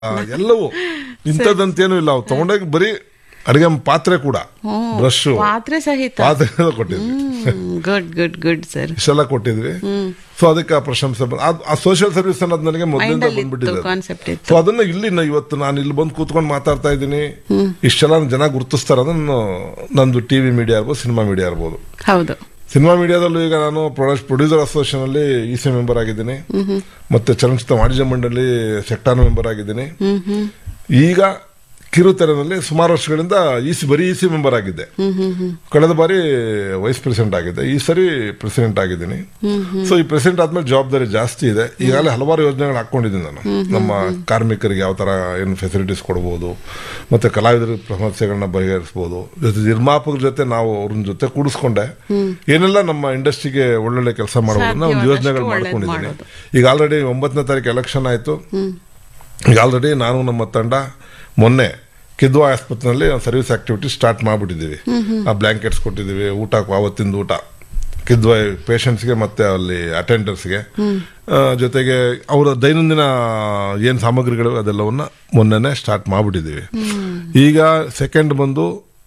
ಆ, ಎಲ್ಲವೂ ಇಂಥದ್ದಂತೇನು ಇಲ್ಲ ಅವು ತಗೊಂಡೋಗಿ ಬರೀ ಅಡಿಗೆ ಪಾತ್ರೆ ಕೂಡ ಬ್ರಷ್ ಪಾತ್ರೆ ಸಹಿತ ಪಾತ್ರೆ ಎಲ್ಲ ಕೊಟ್ಟಿದ್ವಿ ಗುಡ್ ಗುಡ್ ಗುಡ್ ಸರ್ ಇಷ್ಟೆಲ್ಲ ಕೊಟ್ಟಿದ್ವಿ ಸೊ ಅದಕ್ಕೆ ಆ ಪ್ರಶಂಸೆ ಬಂದ್- ಆ- ಆ ಸೋಷಿಯಲ್ ಸರ್ವಿಸ್ ಅನ್ನೋದು ನನಗೆ ಮೊದಲಿಂದ ಮೈಂಡಲ್ಲಿ ಇತ್ತು ಬಂದ್ಬಿಟ್ಟಿದೆ ಕಾನ್ಸೆಪ್ಟ್ ಸೊ ಇತ್ತು ಅದನ್ನ ಇಲ್ಲಿ ನಾ ಇವತ್ತು ನಾನು ಇಲ್ಲಿ ಬಂದು ಕೂತ್ಕೊಂಡು ಮಾತಾಡ್ತಾ ಇದ್ದೀನಿ ಇಷ್ಟೆಲ್ಲ ಜನ ಗುರುತಿಸ್ತಾರೆ ಅದನ್ನು ನಂದು ಟಿವಿ ಮೀಡಿಯಾ ಇರ್ಬೋದು ಸಿನಿಮಾ ಮೀಡಿಯಾ ಇರ್ಬೋದು ಹೌದು ಸಿನಿಮಾ ಮೀಡಿಯಾದಲ್ಲೂ ಈಗ ನಾನು ಪ್ರೊಡ್ಯೂಸರ್ ಅಸೋಸಿಯೇಷನ್ ಅಲ್ಲಿ ಇ ಸಿ ಮೆಂಬರ್ ಆಗಿದ್ದೀನಿ ಮತ್ತೆ ಚಲನಚಿತ್ರ ವಾಣಿಜ್ಯ ಮಂಡಳಿ ಸೆಕ್ಟಾರ್ ಮೆಂಬರ್ ಆಗಿದ್ದೀನಿ ಈಗ ಕಿರುತೆರೆನಲ್ಲಿ ಸುಮಾರು ವರ್ಷಗಳಿಂದ ಈ ಸಿ ಬರೀ ಇ ಸಿ ಮೆಂಬರ್ ಆಗಿದ್ದೆ ಕಳೆದ ಬಾರಿ ವೈಸ್ ಪ್ರೆಸಿಡೆಂಟ್ ಆಗಿದ್ದೆ ಈ ಸರಿ ಪ್ರೆಸಿಡೆಂಟ್ ಆಗಿದ್ದೀನಿ ಸೊ ಈ ಪ್ರೆಸಿಡೆಂಟ್ ಆದ್ಮೇಲೆ ಜವಾಬ್ದಾರಿ ಜಾಸ್ತಿ ಇದೆ ಈಗಾಗಲೇ ಹಲವಾರು ಯೋಜನೆಗಳು ಹಾಕೊಂಡಿದ್ದೀನಿ ನಾನು ನಮ್ಮ ಕಾರ್ಮಿಕರಿಗೆ ಯಾವ ತರ ಏನು ಫೆಸಿಲಿಟೀಸ್ ಕೊಡ್ಬೋದು ಮತ್ತೆ ಕಲಾವಿದರ ಸಮಸ್ಯೆಗಳನ್ನ ಬಗೆಹರಿಸಬಹುದು ಜೊತೆ ನಿರ್ಮಾಪಕರ ಜೊತೆ ನಾವು ಅವ್ರನ್ನ ಜೊತೆ ಕೂಡಿಸ್ಕೊಂಡೆ ಏನೆಲ್ಲ ನಮ್ಮ ಇಂಡಸ್ಟ್ರಿಗೆ ಒಳ್ಳೊಳ್ಳೆ ಕೆಲಸ ಮಾಡಬಹುದು ಒಂದು ಸಾಧ್ಯವಾದಷ್ಟು ಯೋಜನೆಗಳು ಒಳ್ಳೇದ್ ಮಾಡ್ಕೊಂಡಿದ್ದೀನಿ ಮಾಡೋದು. ಈಗ ಆಲ್ರೆಡಿ ಒಂಬತ್ತನೇ ತಾರೀಕು ಎಲೆಕ್ಷನ್ ಆಯ್ತು ಈಗ ಆಲ್ರೆಡಿ ನಾನು ನಮ್ಮ ತಂಡ ಮೊನ್ನೆ ಕಿದ್ವಾ ಆಸ್ಪತ್ರೆಯಲ್ಲಿ ಸರ್ವಿಸ್ ಆಕ್ಟಿವಿಟಿ ಸ್ಟಾರ್ಟ್ ಮಾಡ್ಬಿಟ್ಟಿದ್ದೀವಿ ಆ ಬ್ಲಾಂಕೆಟ್ಸ್ ಕೊಟ್ಟಿದ್ದೀವಿ ಊಟ ಆವತ್ತಿಂದ ಊಟ ಕಿದ್ವಾ ಪೇಷಂಟ್ಸ್ಗೆ ಮತ್ತೆ ಅಲ್ಲಿ ಅಟೆಂಡರ್ಸ್ಗೆ ಜೊತೆಗೆ ಅವರ ದೈನಂದಿನ ಏನು ಸಾಮಗ್ರಿಗಳು ಅದೆಲ್ಲವನ್ನ ಮೊನ್ನೆನೆ ಸ್ಟಾರ್ಟ್ ಮಾಡ್ಬಿಟ್ಟಿದ್ದೀವಿ ಈಗ ಸೆಕೆಂಡ್ ಬಂದು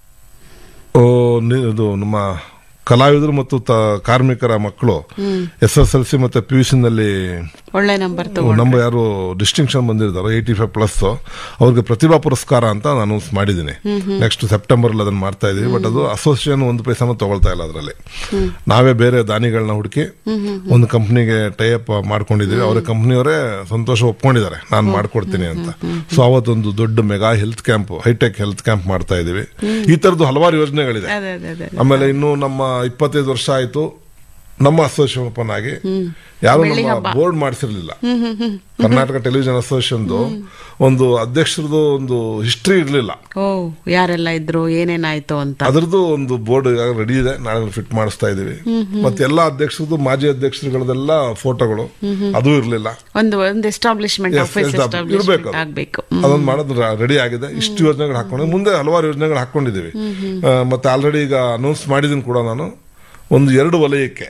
ಓ, ನಿ- ಇದು ನಮ್ಮ ಕಲಾವಿದರು ಮತ್ತು ತ- ಕಾರ್ಮಿಕರ ಮಕ್ಕಳು ಎಸ್ ಎಸ್ ಎಲ್ ಸಿ ಮತ್ತೆ ಪಿ ಯು ನಲ್ಲಿ ಒಳ್ಳೆ ನಂಬರ್ ತಗೊಂಡು ನಮ್ಮ ಯಾರು ಡಿಸ್ಟಿಂಕ್ಷನ್ ಬಂದಿರ್ತಾರೋ ಏಯ್ಟಿ ಫೈವ್ ಪ್ಲಸ್ ಅವ್ರಿಗೆ ಪ್ರತಿಭಾ ಪುರಸ್ಕಾರ ಅಂತ ನಾನು ಮಾಡಿದ್ದೀನಿ ನೆಕ್ಸ್ಟ್ ಸೆಪ್ಟೆಂಬರ್ ಅಲ್ಲಿ ಅದನ್ನ ಮಾಡ್ತಾ ಇದೀವಿ ಬಟ್ ಅದು ಅಸೋಸಿಯೇಷನ್ ಒಂದು ಪೈಸಾನು ತಗೊಳ್ತಾ ಇಲ್ಲ ಅದರಲ್ಲಿ ನಾವೇ ಬೇರೆ ದಾನಿಗಳನ್ನ ಹುಡುಕಿ ಒಂದು ಕಂಪ್ನಿಗೆ ಟೈಅಪ್ ಮಾಡ್ಕೊಂಡಿದೀವಿ ಅವರ ಕಂಪ್ನಿಯವರೇ ಸಂತೋಷ ಒಪ್ಕೊಂಡಿದ್ದಾರೆ ನಾನು ಮಾಡ್ಕೊಡ್ತೀನಿ ಅಂತ ಸೊ ಅವತ್ತೊಂದು ದೊಡ್ಡ mega health camp hitech health camp ಮಾಡ್ತಾ ಇದೀವಿ ಈ ತರದ್ದು ಹಲವಾರು ಯೋಜನೆಗಳಿದೆ ಅದೇ ಅದೇ ಅದೇ ಆಮೇಲೆ ಇನ್ನು ನಮ್ಮ ಇಪ್ಪತ್ತೈದು ವರ್ಷ ಆಯ್ತು ನಮ್ಮ ಅಸೋಸಿಯೇಷನ್ ಓಪನ್ ಆಗಿ ಯಾರು ನಮ್ಮ ಬೋರ್ಡ್ ಮಾಡಿಸಿರ್ಲಿಲ್ಲ ಕರ್ನಾಟಕ ಟೆಲಿವಿಷನ್ ಅಸೋಸಿಯೇಷನ್ ಒಂದು ಅಧ್ಯಕ್ಷರದು ಒಂದು ಹಿಸ್ಟ್ರಿ ಇರ್ಲಿಲ್ಲ ಓ ಯಾರೆಲ್ಲ ಇದ್ರು ಏನೇನಾಯ್ತು ಅಂತ ಅದ್ರದ್ದು ಒಂದು ಬೋರ್ಡ್ ರೆಡಿ ಇದೆ ನಾಳೆ ಫಿಟ್ ಮಾಡಿಸ್ತಾ ಇದೀವಿ ಮತ್ತೆ ಎಲ್ಲಾ ಅಧ್ಯಕ್ಷರದು ಮಾಜಿ ಅಧ್ಯಕ್ಷರುಗಳದೆಲ್ಲ ಫೋಟೋಗಳು ಅದು ಇರ್ಲಿಲ್ಲ ಒಂದು ಒಂದು ಎಸ್ಟಾಬ್ಲಿಷ್ಮೆಂಟ್ Yes, ಆಫೀಸ್ yes, ಇರ್ಬೇಕು ಎಸ್ಟಾಬ್ಲಿಷ್ಮೆಂಟ್ ಅದು. ಆಗ್ಬೇಕು ಅದೊಂದು ಮಾಡೋದು ರೆಡಿ ಆಗಿದೆ ಇಷ್ಟು ಯೋಜನೆಗಳು ಹಾಕೊಂಡು ಮುಂದೆ ಹಲವಾರು ಯೋಜನೆಗಳು ಹಾಕೊಂಡಿದ್ದೀವಿ ಆ, ಮತ್ತೆ ಆಲ್ರೆಡಿ ಈಗ ಅನೌನ್ಸ್ ಮಾಡಿದ್ದೀನಿ ಕೂಡ ನಾನು ಒಂದು ಎರಡು ವಲಯಕ್ಕೆ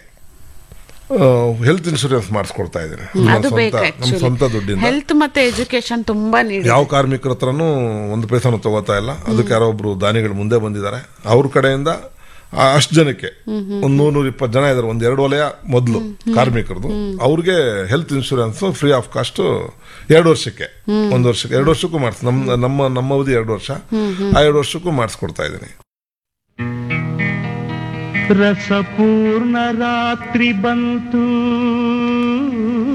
ಹೆಲ್ತ್ ಇನ್ಶೂರೆನ್ಸ್ ಮಾಡಿಸ್ಕೊಡ್ತಾ ಇದ್ದೀನಿ ನಮ್ಮ ಅದು ಸ್ವಂತ ಬೇಕು ನಮ್ಮ ಸ್ವಂತ ದುಡ್ಡಿಂದ ಹೆಲ್ತ್ ಮತ್ತೆ ಎಜುಕೇಶನ್ ತುಂಬಾ ನೀಡಿ ಯಾವ ಕಾರ್ಮಿಕರ ಹತ್ರನೂ ಒಂದು ಪೈಸಾನು ತಗೋತಾ ಇಲ್ಲ ಅದಕ್ಕೆ ಯಾರೋ ಒಬ್ರು ದಾನಿಗಳು ಮುಂದೆ ಬಂದಿದ್ದಾರೆ ಅವ್ರ ಕಡೆಯಿಂದ ಅಷ್ಟು ಜನಕ್ಕೆ ಒಂದ್ ನೂರ ನೂರ ಇಪ್ಪತ್ತು ಜನ ಇದಾರೆ ಒಂದ್ ಎರಡು ವಲಯ ಮೊದಲು ಕಾರ್ಮಿಕರದು ಅವ್ರಿಗೆ health insurance free of cost ಎರಡು ವರ್ಷಕ್ಕೆ ಒಂದು ವರ್ಷಕ್ಕೆ ಎರಡು ವರ್ಷಕ್ಕೂ ಮಾಡಿಸ್ ನಮ್ಮ ನಮ್ಮ ನಮ್ಮ ಅವಧಿ ಎರಡು ವರ್ಷ ಆ ಎರಡು ವರ್ಷಕ್ಕೂ ಮಾಡಿಸ್ಕೊಡ್ತಾ ಇದ್ದೀನಿ ರಸಪೂರ್ಣ ರಾತ್ರಿ ಬಂತು